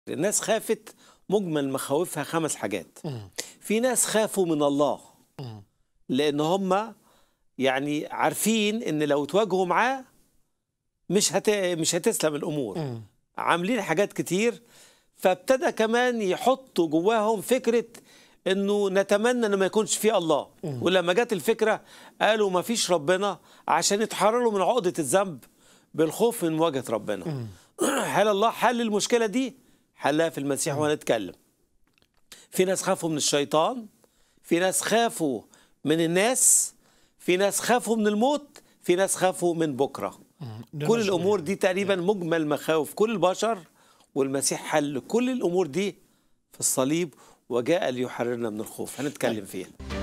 الناس خافت مجمل مخاوفها خمس حاجات في ناس خافوا من الله لان هم يعني عارفين ان لو تواجهوا معاه مش هت... مش هتسلم الامور عاملين حاجات كتير فابتدى كمان يحطوا جواهم فكره انه نتمنى ان ما يكونش في الله ولما جت الفكره قالوا ما فيش ربنا عشان يتحرروا من عقده الذنب بالخوف من مواجهه ربنا هل الله حل المشكله دي حلها في المسيح وهنتكلم في ناس خافوا من الشيطان في ناس خافوا من الناس في ناس خافوا من الموت في ناس خافوا من بكره ده كل مش- الامور دي تقريبا مجمل مخاوف كل البشر والمسيح حل كل الامور دي في الصليب وجاء ليحررنا من الخوف هنتكلم فيها